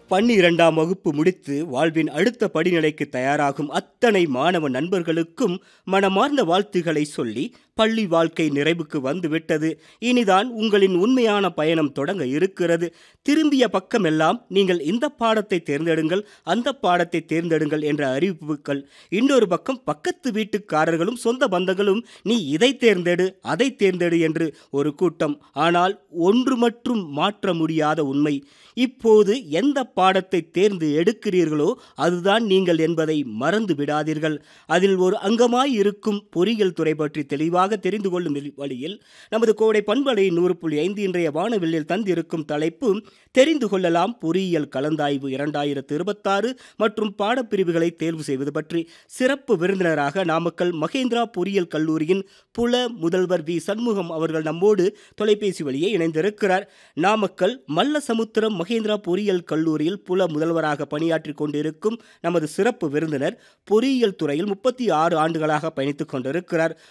பன்னிரண்டாம் வகுப்பு முடித்து வாழ்வின் அடுத்த படிநிலைக்கு தயாராகும் அத்தனை மாணவ நண்பர்களுக்கும் மனமார்ந்த வாழ்த்துக்களை சொல்லி பள்ளி வாழ்க்கை நிறைவுக்கு வந்துவிட்டது இனிதான் உங்களின் உண்மையான பயணம் தொடங்க இருக்கிறது திரும்பிய பக்கமெல்லாம் நீங்கள் இந்த பாடத்தை தேர்ந்தெடுங்கள் அந்த பாடத்தை தேர்ந்தெடுங்கள் என்ற அறிவிப்புகள் இன்னொரு பக்கம் பக்கத்து வீட்டுக்காரர்களும் சொந்த பந்தங்களும் நீ இதை தேர்ந்தெடு அதை தேர்ந்தெடு என்று ஒரு கூட்டம் ஆனால் ஒன்று மட்டும் மாற்ற முடியாத உண்மை இப்போது எந்த பாடத்தை தேர்ந்து எடுக்கிறீர்களோ அதுதான் நீங்கள் என்பதை மறந்து விடாதீர்கள் அதில் ஒரு அங்கமாய் இருக்கும் பொறியியல் துறை பற்றி தெளிவாக தெரிந்து கொள்ளும் வழியில் நமது கோடை பண்பலை நூறு புள்ளி ஐந்து இன்றைய வானவில்லில் தந்திருக்கும் தலைப்பு தெரிந்து கொள்ளலாம் பொறியியல் கலந்தாய்வு இரண்டாயிரத்து இருபத்தாறு மற்றும் பாடப்பிரிவுகளை தேர்வு செய்வது பற்றி சிறப்பு விருந்தினராக நாமக்கல் மகேந்திரா பொறியியல் கல்லூரியின் புல முதல்வர் வி சண்முகம் அவர்கள் நம்மோடு தொலைபேசி வழியே இணைந்திருக்கிறார் நாமக்கல் மல்லசமுத்திரம் மகேந்திரா பொறியியல் கல்லூரியில் புல முதல்வராக பணியாற்றி கொண்டிருக்கும் நமது சிறப்பு விருந்தினர் பொறியியல் துறையில் முப்பத்தி ஆறு ஆண்டுகளாக பயணித்துக் கொண்டிருக்கிறார்